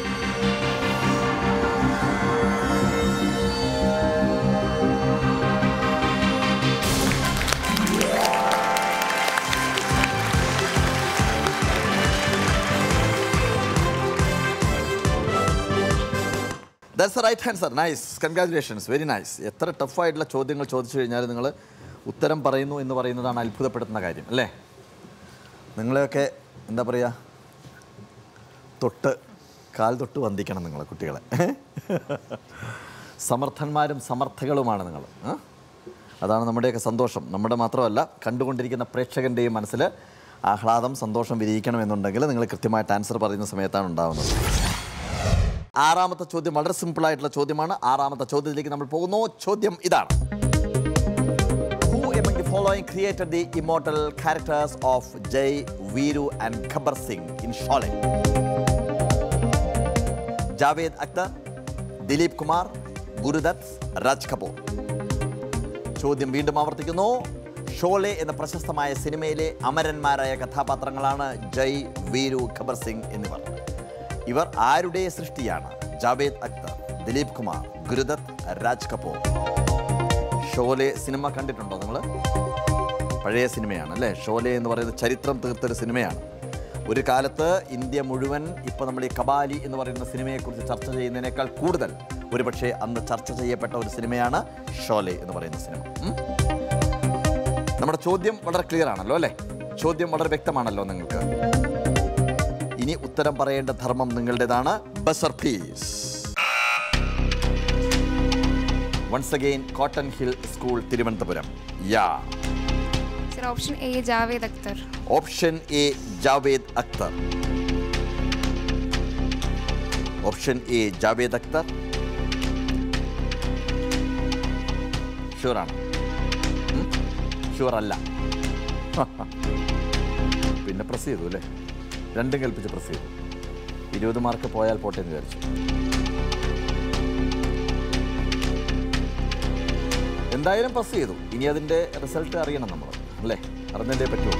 That's right answer nice congratulations very nice എത്ര ടഫായിട്ടുള്ള ചോദ്യങ്ങൾ ചോദിച്ചു കഴിഞ്ഞാൽ നിങ്ങൾ ഉത്തരം പറയുന്നു എന്ന് പറയുന്നതാണ് അത്ഭുതപ്പെടുത്തുന്ന കാര്യം അല്ലേ നിങ്ങളെയൊക്കെ എന്താ പറയുക തൊട്ട് കാൽ തൊട്ട് വന്ദിക്കണം നിങ്ങളെ കുട്ടികളെ സമർത്ഥന്മാരും സമർത്ഥകളുമാണ് നിങ്ങൾ ആ? അതാണ് നമ്മുടെയൊക്കെ സന്തോഷം നമ്മുടെ മാത്രമല്ല കണ്ടുകൊണ്ടിരിക്കുന്ന പ്രേക്ഷകൻ്റെയും മനസ്സിൽ ആഹ്ലാദം സന്തോഷം വിരിയിക്കണമെന്നുണ്ടെങ്കിൽ നിങ്ങൾ കൃത്യമായിട്ട് ആൻസർ പറയുന്ന സമയത്താണ് ഉണ്ടാവുന്നത് ആറാമത്തെ ചോദ്യം വളരെ സിമ്പിൾ ആയിട്ടുള്ള ചോദ്യമാണ് ആറാമത്തെ ചോദ്യത്തിലേക്ക് നമ്മൾ പോകുന്നു ചോദ്യം ഇതാണ് Who among the following created the immortal characters of Jai, Veeru and Gabbar Singh in Sholay? Javed Akhtar Dilip Kumar Guru Dutt Raj Kapoor ചോദ്യം വീണ്ടും ആവർത്തിക്കുന്നു ഷോലെ എന്ന പ്രശസ്തമായ സിനിമയിലെ അമരന്മാരായ കഥാപാത്രങ്ങളാണ് ജയ് വീരു ഖബർ സിംഗ് എന്നിവർ ഇവർ ആരുടെ സൃഷ്ടിയാണ് ജാവേദ് അക്തർ ദിലീപ് കുമാർ ഗുരുദത്ത് രാജ് കപൂർ ഷോലെ സിനിമ കണ്ടിട്ടുണ്ടോ നിങ്ങൾ പഴയ സിനിമയാണ് അല്ലേ ഷോലെ എന്ന് പറയുന്നത് ചരിത്രം തീർത്തൊരു സിനിമയാണ് ഒരു കാലത്ത് ഇന്ത്യ മുഴുവൻ ഇപ്പോൾ നമ്മൾ ഈ കബാലി എന്ന് പറയുന്ന സിനിമയെക്കുറിച്ച് ചർച്ച ചെയ്യുന്നതിനേക്കാൾ കൂടുതൽ ഒരുപക്ഷെ അന്ന് ചർച്ച ചെയ്യപ്പെട്ട ഒരു സിനിമയാണ് ഷോലെ എന്ന് പറയുന്ന സിനിമ ഉം? നമ്മുടെ ചോദ്യം വളരെ ക്ലിയർ ആണല്ലോ അല്ലേ ചോദ്യം വളരെ വ്യക്തമാണല്ലോ നിങ്ങൾക്ക് ഇനി ഉത്തരം പറയേണ്ട ധർമ്മം നിങ്ങളുടേതാണ് buzzer please once again cotton hill school Thiruvananthapuram yeah sir option A Javed Akhtar option A Javed Akhtar option A Javed Akhtar ഷുവറാണ് ഷുവർ അല്ല പിന്നെ പ്രസ് ചെയ്തു അല്ലേ രണ്ടും കൽപ്പിച്ച് പ്രസ് ചെയ്തു ഇരുപത് മാർക്ക് പോയാൽ പോട്ടെ എന്ന് വിചാരിച്ചു എന്തായാലും പ്രസ് ചെയ്തു ഇനി അതിൻ്റെ റിസൾട്ട് അറിയണം നമ്മൾ അല്ലേ അറിഞ്ഞല്ലേ പറ്റുമോ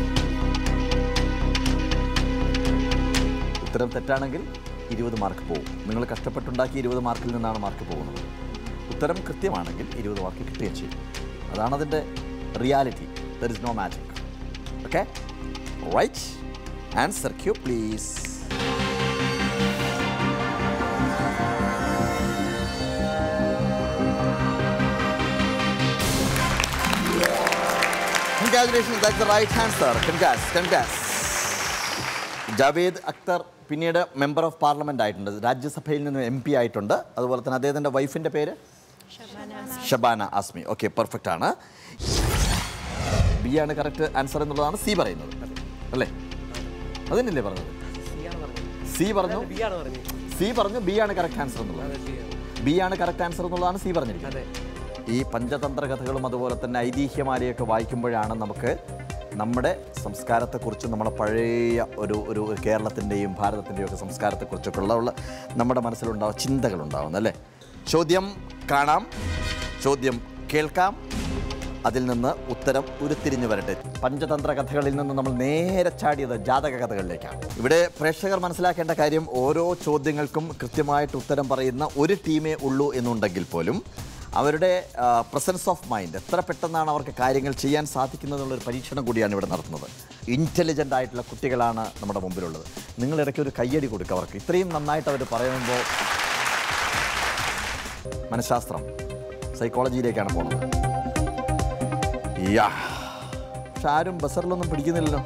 ഉത്തരം തെറ്റാണെങ്കിൽ ഇരുപത് മാർക്ക് പോകും നിങ്ങൾ കഷ്ടപ്പെട്ടുണ്ടാക്കി ഇരുപത് മാർക്കിൽ നിന്നാണ് മാർക്ക് പോകുന്നത് ഉത്തരം കൃത്യമാണെങ്കിൽ ഇരുപത് മാർക്ക് കിട്ടുകയും ചെയ്യും അതാണ് അതിൻ്റെ reality there is no magic okay right answer cue please Congratulations, that's the right answer. Congrats, congrats. Javed Akhtar പിന്നീട് മെമ്പർ ഓഫ് പാർലമെന്റ് ആയിട്ടുണ്ട് രാജ്യസഭയിൽ നിന്ന് എം പി ആയിട്ടുണ്ട് അതുപോലെ തന്നെ അദ്ദേഹത്തിൻ്റെ വൈഫിൻ്റെ പേര് ഷബാന ആസ്മി ഓക്കെ പെർഫെക്റ്റ് ആണ് ബി ആണ് കറക്റ്റ് ആൻസർ എന്നുള്ളതാണ് സി പറയുന്നത് അല്ലേ അതിനല്ലേ പറഞ്ഞത് സി പറഞ്ഞു സി പറഞ്ഞു ബി ആണ് കറക്റ്റ് ആൻസർ എന്നുള്ളത് ബി ആണ് കറക്റ്റ് ആൻസർ എന്നുള്ളതാണ് സി പറഞ്ഞിരിക്കുന്നത് ഈ പഞ്ചതന്ത്ര കഥകളും അതുപോലെ തന്നെ ഐതിഹ്യമാലയൊക്കെ വായിക്കുമ്പോഴാണ് നമുക്ക് നമ്മുടെ സംസ്കാരത്തെക്കുറിച്ചും നമ്മുടെ പഴയ ഒരു ഒരു കേരളത്തിൻ്റെയും ഭാരതത്തിൻ്റെയും ഒക്കെ സംസ്കാരത്തെക്കുറിച്ചൊക്കെ ഉള്ള ഉള്ള നമ്മുടെ മനസ്സിലുണ്ടാവും ചിന്തകളുണ്ടാവുന്നത് അല്ലേ ചോദ്യം കാണാം ചോദ്യം കേൾക്കാം അതിൽ നിന്ന് ഉത്തരം ഉരുത്തിരിഞ്ഞു വരട്ടെ പഞ്ചതന്ത്ര കഥകളിൽ നിന്ന് നമ്മൾ നേരെ ചാടിയത് ജാതക കഥകളിലേക്കാണ് ഇവിടെ പ്രേക്ഷകർ മനസ്സിലാക്കേണ്ട കാര്യം ഓരോ ചോദ്യങ്ങൾക്കും കൃത്യമായിട്ട് ഉത്തരം പറയുന്ന ഒരു ടീമേ ഉള്ളൂ എന്നുണ്ടെങ്കിൽ പോലും അവരുടെ പ്രസൻസ് ഓഫ് മൈൻഡ് എത്ര പെട്ടെന്നാണ് അവർക്ക് കാര്യങ്ങൾ ചെയ്യാൻ സാധിക്കുന്നത് എന്നുള്ളൊരു പരീക്ഷണം കൂടിയാണ് ഇവിടെ നടത്തുന്നത് ഇൻ്റലിജൻ്റ് ആയിട്ടുള്ള കുട്ടികളാണ് നമ്മുടെ മുമ്പിലുള്ളത് നിങ്ങൾ ഇടയ്ക്ക് ഒരു കയ്യടി കൊടുക്കുക അവർക്ക് ഇത്രയും നന്നായിട്ട് അവർ പറയുമ്പോൾ മനഃശാസ്ത്രം സൈക്കോളജിയിലേക്കാണ് പോകുന്നത് യാ പക്ഷെ ആരും ബസറിലൊന്നും പിടിക്കുന്നില്ലല്ലോ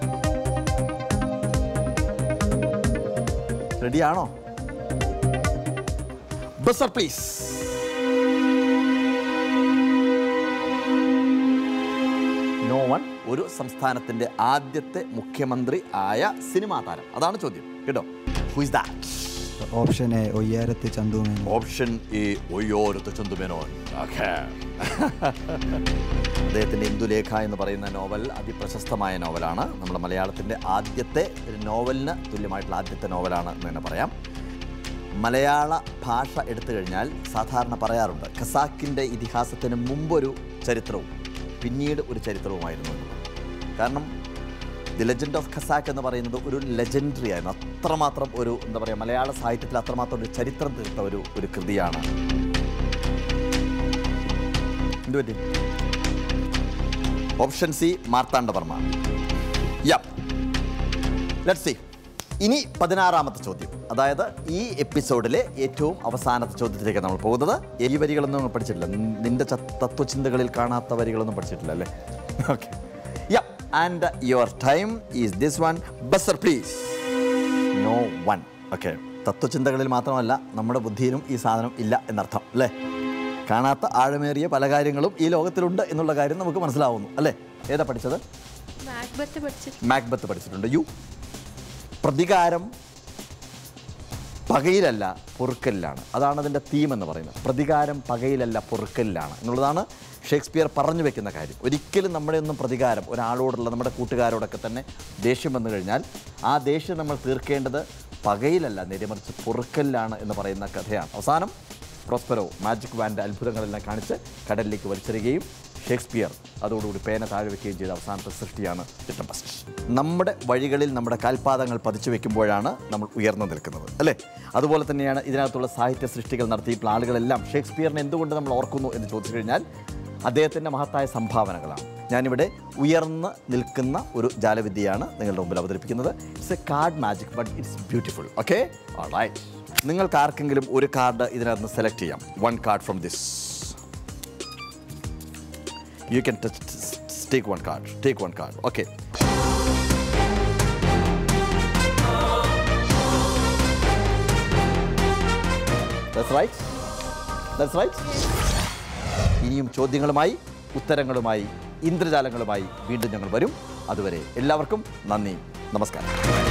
റെഡിയാണോ ബസർ പ്ലീസ് നോ വൺ ഒരു സംസ്ഥാനത്തിന്റെ ആദ്യത്തെ മുഖ്യമന്ത്രി ആയ സിനിമാ താരം അതാണ് ചോദ്യം കേട്ടോ who is that option A Oyyarath Chandu Menon option A Oyyarath Chandu Menon okay അദ്ദേഹത്തിൻ്റെ ഇന്ദുലേഖ എന്ന് പറയുന്ന നോവൽ അതിപ്രശസ്തമായ നോവലാണ് നമ്മുടെ മലയാളത്തിൻ്റെ ആദ്യത്തെ ഒരു നോവലിന് തുല്യമായിട്ടുള്ള ആദ്യത്തെ നോവലാണ് എന്ന് തന്നെ പറയാം മലയാള ഭാഷ എടുത്തു കഴിഞ്ഞാൽ സാധാരണ പറയാറുണ്ട് ഖസാക്കിൻ്റെ ഇതിഹാസത്തിന് മുമ്പൊരു ചരിത്രവും പിന്നീട് ഒരു ചരിത്രവുമായിരുന്നു എന്നുള്ളത്. കാരണം ദി ലെജൻഡ് ഓഫ് ഖസാക്ക് എന്ന് പറയുന്നത് ഒരു ലെജൻഡറി ആയിരുന്നു അത്രമാത്രം ഒരു എന്താ പറയുക മലയാള സാഹിത്യത്തിൽ അത്രമാത്രം ഒരു ചരിത്രം തീർത്ത ഒരു ഒരു കൃതിയാണ് എന്ത് പറ്റി option C Marthanda Varma yup let see ഇനി പതിനാറാമത്തെ ചോദ്യം അതായത് ഈ എപ്പിസോഡിലെ ഏറ്റവും അവസാനത്തെ ചോദ്യത്തിലേക്ക് നമ്മൾ പോകുന്നത് ഈ വരികളൊന്നും നമ്മൾ പഠിച്ചിട്ടില്ല നി- നിന്റെ ച- തത്വചിന്തകളിൽ കാണാത്ത വരികളൊന്നും പഠിച്ചിട്ടില്ല അല്ലേ okay yeah and your time is this one buzzer please no one okay തത്വചിന്തകളിൽ മാത്രമല്ല നമ്മുടെ ബുദ്ധിയിലും ഈ സാധനം ഇല്ല എന്നർത്ഥം അല്ലേ കാണാത്ത ആഴമേറിയ പല കാര്യങ്ങളും ഈ ലോകത്തിലുണ്ട് എന്നുള്ള കാര്യം നമുക്ക് മനസ്സിലാവുന്നു അല്ലേ ഏതാ പഠിച്ചത് മാക്ബത്ത് പഠിച്ചിട്ട് മാക്ബത്ത് പഠിച്ചിട്ടുണ്ട് യു പ്രതികാരം പകയിലല്ല പൊറുക്കലിലാണ് അതാണ് അതിൻ്റെ തീം എന്ന് പറയുന്നത് പ്രതികാരം പകയിലല്ല പൊറുക്കലിലാണ് എന്നുള്ളതാണ് ഷേക്സ്പിയർ പറഞ്ഞു വെക്കുന്ന കാര്യം ഒരിക്കലും നമ്മുടെ ഒന്നും പ്രതികാരം ഒരാളോടുള്ള നമ്മുടെ കൂട്ടുകാരോടൊക്കെ തന്നെ ദേഷ്യം വന്നു കഴിഞ്ഞാൽ ആ ദേഷ്യം നമ്മൾ തീർക്കേണ്ടത് പകയിലല്ല നേരെമറിച്ച് പൊറുക്കലിലാണ് എന്ന് പറയുന്ന കഥയാണ് അവസാനം പ്രോസ്പെറോ മാജിക് വാൻ്റെ അത്ഭുതങ്ങളെല്ലാം കാണിച്ച് കടലിലേക്ക് വലിച്ചെറിയുകയും ഷേക്സ്പിയർ അതോടുകൂടി പേന താഴെ വെക്കുകയും ചെയ്ത അവസാനത്തെ സൃഷ്ടിയാണ് ടിറ്റംബസ്റ്റ് നമ്മുടെ വഴികളിൽ നമ്മുടെ കാൽപാദങ്ങൾ പതിച്ചു വെക്കുമ്പോഴാണ് നമ്മൾ ഉയർന്നു നിൽക്കുന്നത് അല്ലേ അതുപോലെ തന്നെയാണ് ഇതിനകത്തുള്ള സാഹിത്യ സൃഷ്ടികൾ നടത്തിയിട്ടുള്ള ആളുകളെല്ലാം ഷേക്സ്പിയറിനെ എന്തുകൊണ്ട് നമ്മൾ ഓർക്കുന്നു എന്ന് ചോദിച്ചു കഴിഞ്ഞാൽ അദ്ദേഹത്തിൻ്റെ മഹത്തായ സംഭാവനകളാണ് ഞാനിവിടെ ഉയർന്ന് നിൽക്കുന്ന ഒരു ജാലവിദ്യയാണ് നിങ്ങളുടെ മുമ്പിൽ അവതരിപ്പിക്കുന്നത് it's a card magic but it's beautiful okay right നിങ്ങൾക്ക് ആർക്കെങ്കിലും ഒരു കാർഡ് ഇതിനകത്ത് നിന്ന് സെലക്ട് ചെയ്യാം one card from this you can t- t- take one card take one card okay that's right that's right ഇനിയും ചോദ്യങ്ങളുമായി ഉത്തരങ്ങളുമായി ഇന്ദ്രജാലങ്ങളുമായി വീണ്ടും ഞങ്ങൾ വരും അതുവരെ എല്ലാവർക്കും നന്ദി നമസ്കാരം